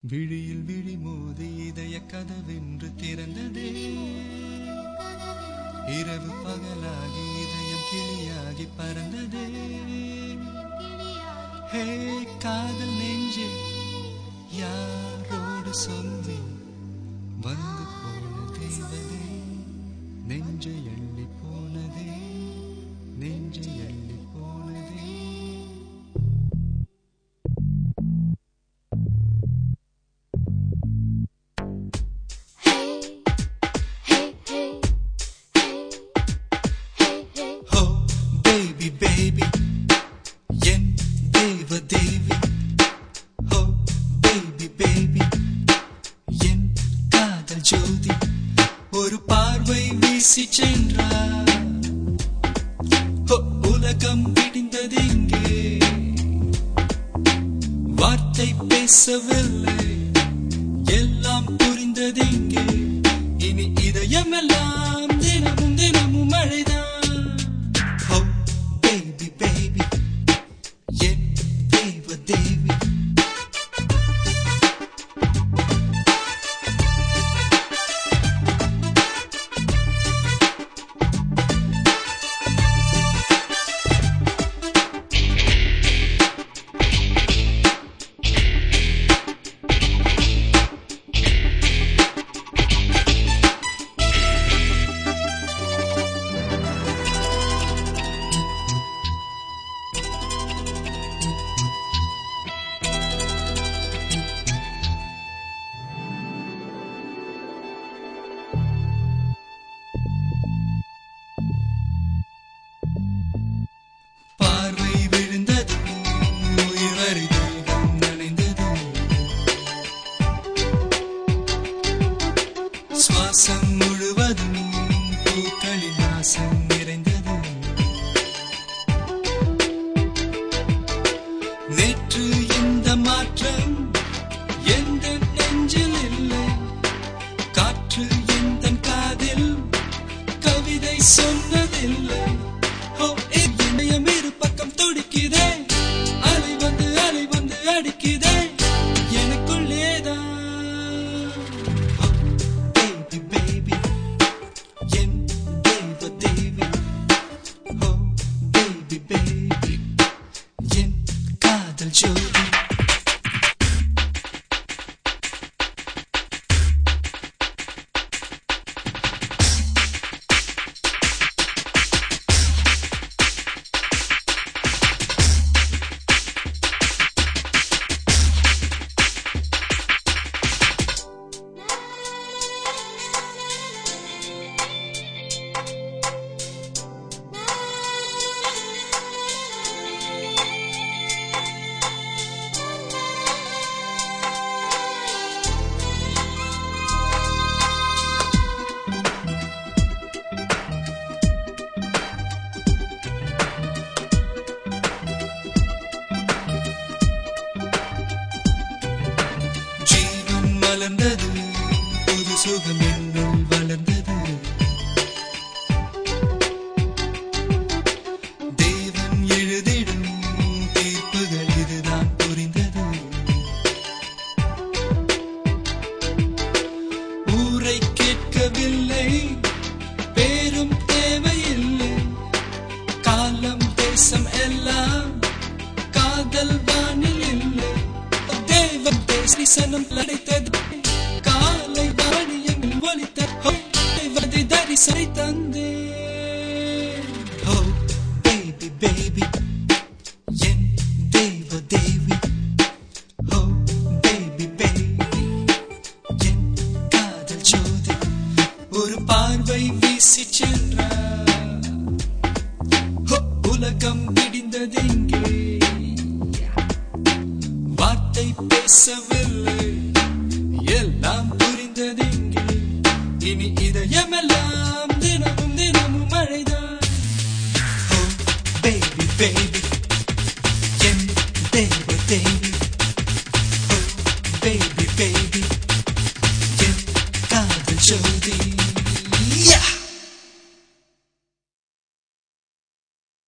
விழியில் விழி மோதி இதய கதவென்று திறந்ததே இரவு பகலாகி இதயம் கிளியாகி பறந்ததே ஹே காதல் நெஞ்சே யாரோடு சொல்லி வந்து போன தேவதே நெஞ்சை எள்ளி போனதே நெஞ்சை எள்ளி போனதே Hey, hey, hey, hey, hey, hey. Oh, baby, baby, என் தேவ தேவி Oh, baby, baby, என் காதல் ஜோதி ஒரு பார்வை வீசி சென்றார் Oh, உலகம் பிடிந்தது இங்கே வார்த்தை பேசவில்லை எல்லாம் புரிந்தது இங்கே இனி இதயமெல்லாம் தினமும் தினமும் மழைதான் Oh, baby, baby, என் தேவ தேவி பார்வை விழுந்தது உயிர்வரை தேகம் நனைந்தது சுவாசம் முழுவதும் பூக்களின் வாசம் நிறைந்தது நேற்று இந்த மாற்றம் எந்த நெஞ்சில் இல்லை காற்று எந்த காதில் கவிதை சொன்னதில்லை ஓ இதயம் இரு பக்கம் துடிக்குதே அலை வந்து அலை வந்து அடிக்குதே எனக்குள்ளேதான் ஓ, baby, baby, என் தேவ தேவி. ஓ, baby, baby, என் காதல் ஜோதி ஜீவன் மலர்ந்தது புது சுகம் என்னுள் வளர்ந்தது தேவன் எழுதிடும் தீர்ப்புகள் இதுதான் புரிந்தது ஊரை கேட்கவில்லை பேரும் தேவையில்லை காலம் தேசம் எல்லாம் காதல் வானில் இல்லை தேவன் பேசி சனம் அடைத்தது காலை வாணியம் ஒலித்த தேவதை தரிசனை தந்தே ஓ பேபி பேபி என் தேவ தேவி ஓ பேபி பேபி என் காதல் ஜோதி ஒரு பார்வை வீசி சென்றார் ஹோ, உலகம் பிடிந்தது இங்கே வார்த்தை பேசவில்லை எல்லாம் புரிந்தது இங்கே இனி இதை